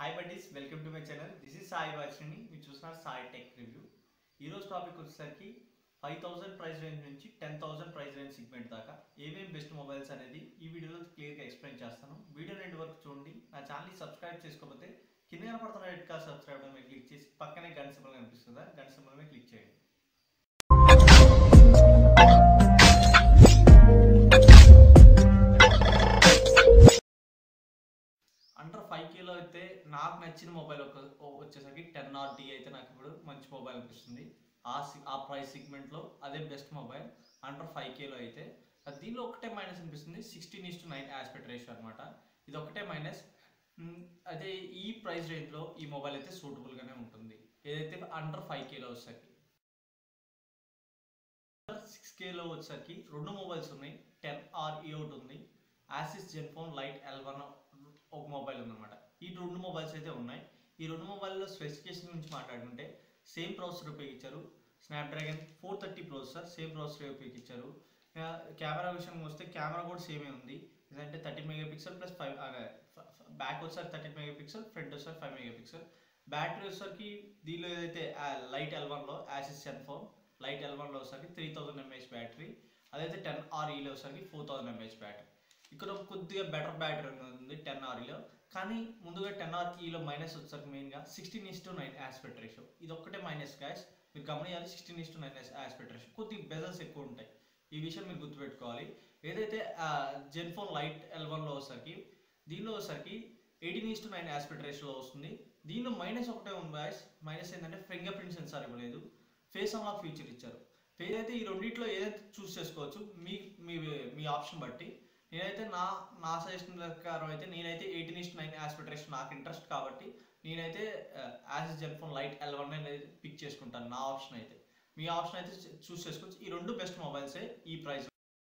hi buddies welcome to my channel this is Sai వాచిని మీరు చూస్తున్నారు సాయి టెక్ రివ్యూ ఈరోజు టాపిక్ వచ్చేసరికి ఫైవ్ థౌసండ్ ప్రైస్ రేంజ్ నుంచి ten thousand price range segment దాకా ఏమేమి బెస్ట్ మొబైల్స్ అనేది ఈ వీడియోలో క్లియర్గా ఎక్స్ప్లెయిన్ చేస్తాను వీడియో రెండు వరకు చూడండి నా ఛానల్ని సబ్స్క్రైబ్ చేసుకోకపోతే కింద కనపడుతున్న రెడ్ కార్ సబ్స్క్రైబ్ మీద క్లిక్ చేసి పక్కనే గంట సింబల్ కనిపిస్తుందా గంట సింబల్ మీద క్లిక్ చేయండి అండర్ ఫైవ్ కేలో అయితే నాకు నచ్చిన మొబైల్ ఒక వచ్చేసరికి టెన్ ఆర్ డి అయితే నాకు ఇప్పుడు మంచి మొబైల్ అనిపిస్తుంది ఆ సి- ఆ ప్రైస్ సెగ్మెంట్లో అదే బెస్ట్ మొబైల్ అండర్ ఫైవ్ కేలో అయితే అది దీనిలో ఒకటే మైనస్ అనిపిస్తుంది sixteen is to nine aspect ratio అనమాట ఇది ఒకటే మైనస్ అదే ఈ ప్రైస్ రేంజ్లో ఈ మొబైల్ అయితే సూటబుల్గానే ఉంటుంది ఏదైతే అండర్ ఫైవ్ కేలో వచ్చేసరికి సిక్స్ కేలో వచ్చేసరికి రెండు మొబైల్స్ ఉన్నాయి టెన్ ఆర్ ఈ ఒకటి ఉంది Asus ZenFone lite L one ఒక మొబైల్ ఉందన్నమాట ఈ రెండు మొబైల్స్ అయితే ఉన్నాయి ఈ రెండు మొబైల్లో స్పెసిఫికేషన్ గురించి మాట్లాడుకుంటే సేమ్ ప్రాసెసర్ ఉపయోగించారు Snapdragon four thirty processor same processor ఉపయోగించారు కెమెరా విషయం వస్తే కెమెరా కూడా సేమే ఉంది ఎందుకంటే thirty megapixel plus five back వచ్చేసరికి థర్టీ మెగా పిక్సెల్ ఫ్రంట్ వచ్చేసరికి ఫైవ్ మెగా పిక్సెల్ బ్యాటరీ వచ్చేసరికి దీనిలో ఏదైతే లైట్ ఎల్ వన్లో యాసిస్ జెన్ఫోన్ లైట్ ఎల్ వన్లో వచ్చేసరికి త్రీ థౌసండ్ ఎంఏహెచ్ బ్యాటరీ అదైతే టెన్ ఆర్ఈలో వచ్చేసరికి ఫోర్ థౌసండ్ ఎంఏహెచ్ బ్యాటరీ ఇక్కడ కొద్దిగా బెటర్ బ్యాటరీ ఉంది టెన్ ఆర్ఈలో కానీ ముందుగా టెన్ ఆర్ఈలో మైనస్ వచ్చేసరికి మెయిన్గా sixteen is to nine aspect ratio ఇది ఒక్కటే మైనస్ గ్యాస్ మీరు గమనించాలి sixteen is to nine aspect ratio కొద్దిగా బెజల్స్ ఎక్కువ ఉంటాయి ఈ విషయం మీరు గుర్తుపెట్టుకోవాలి ఏదైతే జెన్ఫోన్ లైట్ ఎల్ వన్లో వచ్చేసరికి దీనిలో వచ్చేసరికి eighteen is to nine aspect రేషియోలో వస్తుంది దీనిలో మైనస్ ఒకటే ఉంది గాయస్ మైనస్ ఏంటంటే ఫింగర్ ప్రింట్ సెన్సార్ ఇవ్వలేదు ఫేస్ అన్లాక్ ఫీచర్ ఇచ్చారు ఫేస్ అయితే ఈ రెండిట్లో ఏదైతే చూస్ చేసుకోవచ్చు మీ మీ మీ ఆప్షన్ బట్టి నేనైతే నా నా సజెషన్ ప్రకారం అయితే నేనైతే eighteen is to nine aspect ratio నాకు ఇంట్రెస్ట్ కాబట్టి నేనైతే as Zenfone lite L one అనేది పిక్ చేసుకుంటాను నా ఆప్షన్ అయితే మీ ఆప్షన్ అయితే చూస్ చేసుకోవచ్చు ఈ రెండు బెస్ట్ మొబైల్సే ఈ ప్రైస్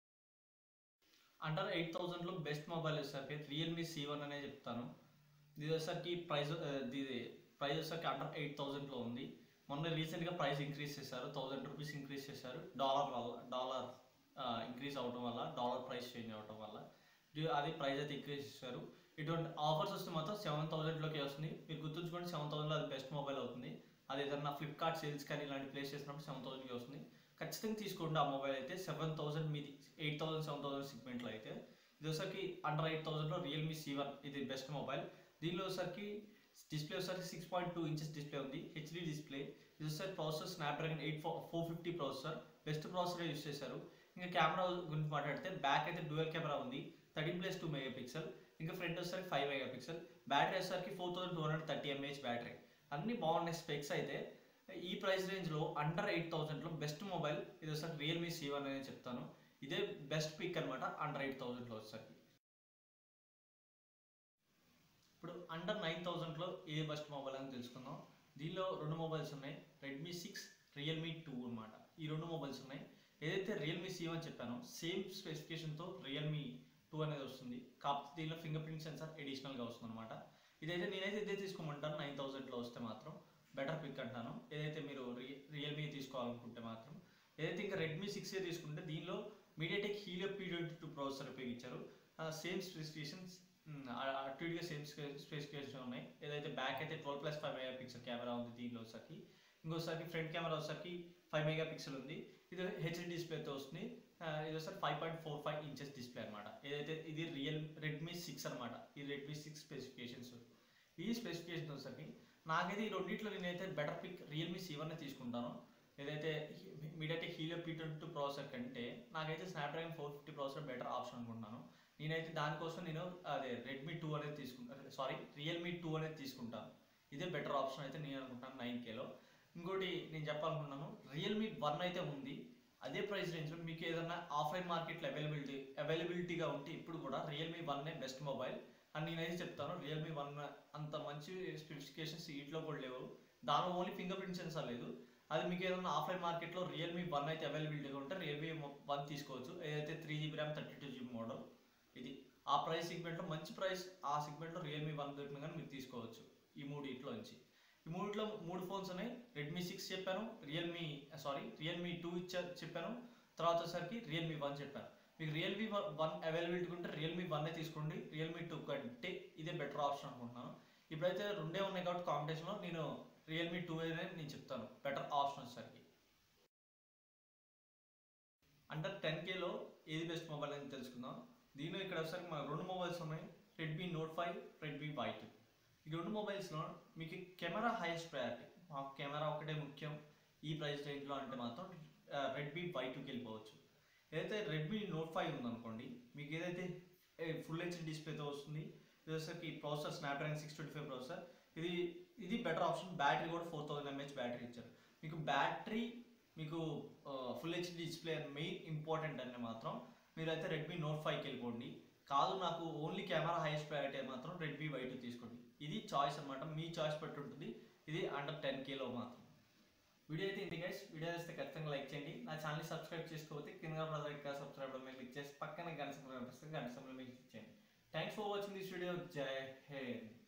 అండర్ ఎయిట్ థౌజండ్లో బెస్ట్ మొబైల్ వచ్చేసరికి రియల్మీ సి వన్ అనే చెప్తాను ఇది వచ్చేసరికి ప్రైస్ ఇది ప్రైస్ వచ్చేసరికి అండర్ ఎయిట్ థౌజండ్లో ఉంది మొన్న రీసెంట్గా ప్రైస్ ఇంక్రీజ్ చేశారు థౌజండ్ రూపీస్ ఇంక్రీజ్ చేశారు డాలర్ వల్ల డాలర్ ఇంక్రీజ్ అవడం వల్ల డాలర్ ప్రైస్ చేంజ్ అవడం వల్ల ఇది- అది ప్రైస్ అయితే ఇంక్రీజ్ చేశారు ఇటువంటి ఆఫర్స్ వస్తే మాత్రం సెవెన్ థౌసండ్లోకి వస్తుంది మీరు గుర్తుంచుకోండి సెవెన్ థౌసండ్లో అది బెస్ట్ మొబైల్ అవుతుంది అది ఏదన్నా ఫ్లిప్కార్ట్ సేల్స్ కానీ ఇలాంటి ప్లేస్ చేసినప్పుడు సెవెన్ థౌసండ్కి వస్తుంది ఖచ్చితంగా తీసుకోండి ఆ మొబైల్ అయితే సెవెన్ థౌసండ్ మీది ఎయిట్ థౌసండ్ సెవెన్ థౌసండ్ సెగ్మెంట్లో అయితే ఇది వచ్చరికి అండర్ ఎయిట్ థౌసండ్లో రియల్మీ సి వన్ ఇది బెస్ట్ మొబైల్ దీనిలో వచ్చరికి డిస్ప్లే వచ్చరికి six point two inches display ఉంది హెచ్డి డిస్ప్లే ఇది వచ్చరికి processor Snapdragon eight four four fifty processor best processor use చేశారు ఇంకా కెమెరా గురించి మాట్లాడితే బ్యాక్ అయితే డ్యూయల్ కెమెరా ఉంది thirteen plus two mega pixel ఇంకా ఫ్రంట్ వచ్చేసరికి ఫైవ్ మెగా పిక్సెల్ బ్యాటరీ వచ్చేసరికి four thousand two hundred thirty mAh battery అన్ని బాగున్నాయి స్పెక్స్ అయితే ఈ ప్రైస్ రేంజ్లో అండర్ ఎయిట్ థౌసండ్లో బెస్ట్ మొబైల్ ఇది వచ్చేసరికి రియల్మీ సి వన్ అనేది చెప్తాను ఇదే బెస్ట్ పిక్ అనమాట అండర్ ఎయిట్ థౌసండ్లో వచ్చేసరికి ఇప్పుడు అండర్ నైన్ థౌసండ్లో ఏ బెస్ట్ మొబైల్ అని తెలుసుకుందాం దీనిలో రెండు మొబైల్స్ ఉన్నాయి రెడ్మీ సిక్స్ రియల్మీ టూ అన్నమాట ఈ రెండు మొబైల్స్ ఉన్నాయి ఏదైతే రియల్మీ సి వన్ చెప్పానో సేమ్ స్పెసిఫికేషన్తో రియల్మీ టూ అనేది వస్తుంది కాకపోతే దీనిలో ఫింగర్ ప్రింట్ సెన్సార్ ఎడిషనల్గా వస్తుంది అనమాట ఇదైతే నేనైతే ఇదే తీసుకోమంటాను నైన్ థౌసండ్లో వస్తే మాత్రం బెటర్ పిక్ అంటాను ఏదైతే మీరు రియల్మీ తీసుకోవాలనుకుంటే మాత్రం ఏదైతే ఇంకా రెడ్మీ సిక్స్ ఏ తీసుకుంటే దీనిలో MediaTek Helio P twenty two processor ఉపయోగించారు సేమ్ స్పెసిఫికేషన్స్ అటు ఇటుగా సేమ్ స్పెసిఫికేషన్ ఉన్నాయి ఏదైతే బ్యాక్ అయితే twelve plus five mega pixel camera ఉంది దీనిలో వచ్చరికి ఇంకోసారి ఫ్రంట్ కెమెరా వచ్చరికి ఫైవ్ మెగా పిక్సెల్ ఉంది ఇది హెచ్డి డిస్ప్లేతో వస్తుంది ఆ, ఇది వచ్చేసరి five point four five inches display అనమాట ఏదైతే ఇది రియల్ రెడ్మీ సిక్స్ అనమాట ఈ రెడ్మీ సిక్స్ స్పెసిఫికేషన్స్ ఈ స్పెసిఫికేషన్ వచ్చరికి నాకైతే ఈ రెండిట్లో నేనైతే better pick Realme C one తీసుకుంటాను ఏదైతే MediaTek Helio P twenty two processor కంటే నాకైతే Snapdragon four fifty processor better option అనుకుంటున్నాను నేనైతే దానికోసం నేను అదే రెడ్మీ టూ అనేది తీసుకుంటాను సారీ రియల్మీ టూ అనేది తీసుకుంటాను ఇదే బెటర్ ఆప్షన్ అయితే నేను అనుకుంటాను నైన్ కేలో ఇంకోటి నేను చెప్పాలనుకున్నాను రియల్మీ వన్ అయితే ఉంది అదే ప్రైస్ రేంజ్లో మీకు ఏదైనా ఆఫ్లైన్ మార్కెట్లో అవైలబిలిటీ అవైలబిలిటీగా ఉంటే ఇప్పుడు కూడా రియల్మీ వన్నే బెస్ట్ మొబైల్ అని నేనైతే చెప్తాను రియల్మీ వన్ అంత మంచి స్పెసిఫికేషన్స్ వీటిలో కూడా లేవు దానిలో ఓన్లీ ఫింగర్ ప్రింట్ సెన్సార్ లేదు అది మీకు ఏదైనా ఆఫ్లైన్ మార్కెట్లో రియల్మీ వన్ అయితే అవైలబిలిటీగా ఉంటే రియల్మీ వన్ తీసుకోవచ్చు ఏదైతే three GB RAM thirty two GB model ఇది ఆ ప్రైస్ సెగ్మెంట్లో మంచి ప్రైస్ ఆ సెగ్మెంట్లో రియల్మీ వన్ దొరికిన కానీ మీరు తీసుకోవచ్చు ఈ మూడు ఇట్లో నుంచి ఈ మూడిట్లో మూడు ఫోన్స్ ఉన్నాయి రెడ్మీ సిక్స్ చెప్పాను రియల్మీ సారీ రియల్మీ టూ ఇచ్చా చెప్పాను తర్వాత వచ్చేసరికి రియల్మీ వన్ చెప్పాను మీకు రియల్మీ వన్ అవైలబిలిటీ ఉంటే రియల్మీ వన్ తీసుకోండి రియల్మీ టూ కంటే ఇదే బెటర్ ఆప్షన్ అనుకుంటున్నాను ఇప్పుడైతే రెండే ఉన్నాయి కాబట్టి కాంపిటీషన్లో నేను రియల్మీ టూ అనేది నేను చెప్తాను బెటర్ ఆప్షన్ వచ్చేసరికి అండర్ టెన్ కేలో ఏది బెస్ట్ మొబైల్ అని తెలుసుకుందాం దీనిలో ఇక్కడ వచ్చేసరికి మన రెండు మొబైల్స్ ఉన్నాయి Redmi Note five Redmi Y two ఈ రెండు మొబైల్స్లో మీకు కెమెరా హైయెస్ట్ ప్రయారిటీ మాకు కెమెరా ఒకటే ముఖ్యం ఈ ప్రైస్ రేంజ్లో అంటే మాత్రం రెడ్మీ వై టూకి వెళ్ళిపోవచ్చు ఏదైతే రెడ్మీ నోట్ ఫైవ్ ఉందనుకోండి మీకు ఏదైతే ఫుల్ హెచ్డి డిస్ప్లేతో వస్తుంది ఇది వచ్చేసరికి processor Snapdragon six twenty five processor ఇది ఇది బెటర్ ఆప్షన్ బ్యాటరీ కూడా ఫోర్ థౌసండ్ ఎంహెచ్ బ్యాటరీ ఇచ్చారు మీకు బ్యాటరీ మీకు full HD display main important అంటే మాత్రం మీరైతే రెడ్మీ నోట్ ఫైవ్కి వెళ్ళిపోండి కాదు నాకు ఓన్లీ కెమెరా హైయెస్ట్ ప్రయారిటీ మాత్రం రెడ్మీ వై టూ తీసుకోండి ఇది చాయిస్ అనమాట మీ చాయిస్ బట్టి ఉంటుంది ఇది అండర్ టెన్ కేలో మాత్రం వీడియో అయితే ఇంటి గైస్ వీడియో చేస్తే ఖచ్చితంగా లైక్ చేయండి నా ఛానల్ సబ్స్క్రైబ్ చేసుకోకపోతే కింద బ్రదర్ ఇక్కడ సబ్స్క్రైబ్ మీద క్లిక్ చేసి పక్కన గంట సింబల్ కనిపిస్తుంది గంట సింబల్ మీద క్లిక్ చేయండి thanks for watching this video జై హింద్